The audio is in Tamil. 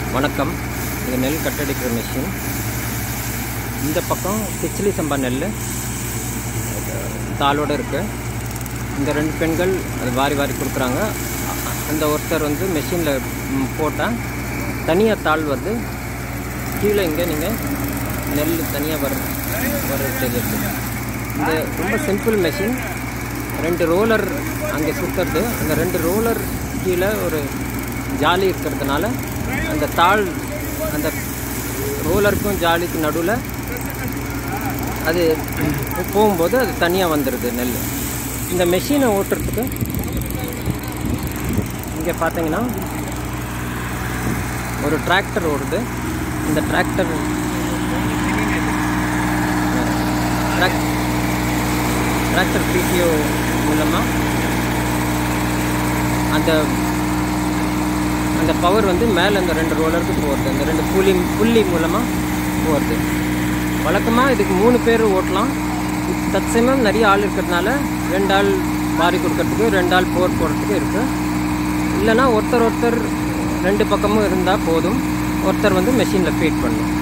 வணக்கம் இது நெல் கட்டடிக்கிற மிஷின் இந்த பக்கம் கிச்சிலி சம்பா நெல் தாளோடு இருக்குது இந்த ரெண்டு பெண்கள் அது வாரி வாரி கொடுக்குறாங்க அ- அந்த ஒருத்தர் வந்து மெஷினில் போட்டால் தனியாக தாள் வருது கீழே இங்கே நீங்கள் நெல் தனியாக வர வர தெரியுது இந்த ரொம்ப சிம்பிள் மெஷின் ரெண்டு ரோலர் அங்கே சுற்றுறது அந்த ரெண்டு ரோலர் கீழே ஒரு ஜாலி இருக்கிறதுனால அந்த தாள் அந்த ரோலருக்கும் ஜாலிக்கு நடுவில் அது போகும்போது அது தனியாக வந்துடுது நெல் இந்த மெஷினை ஓட்டுறதுக்கு இங்கே பார்த்தீங்கன்னா ஒரு டிராக்டர் ஓடுது இந்த டிராக்டர் டிராக்டர் பிடிஓ மூலமாக அந்த அந்த பவர் வந்து மேலே அந்த ரெண்டு ரோலருக்கு போகிறது அந்த ரெண்டு புள்ளி புள்ளி மூலமாக போகிறது வழக்கமாக இதுக்கு மூணு பேர் ஓட்டலாம் தற்சமயம் நிறைய ஆள் இருக்கிறதுனால ரெண்டு ஆள் வாரி கொடுக்கறதுக்கு ரெண்டு ஆள் போர் போடுறதுக்கு இருக்குது இல்லைன்னா ஒருத்தர் ஒருத்தர் ரெண்டு பக்கமும் இருந்தால் போதும் ஒருத்தர் வந்து மெஷினில் ஃபீட் பண்ணும்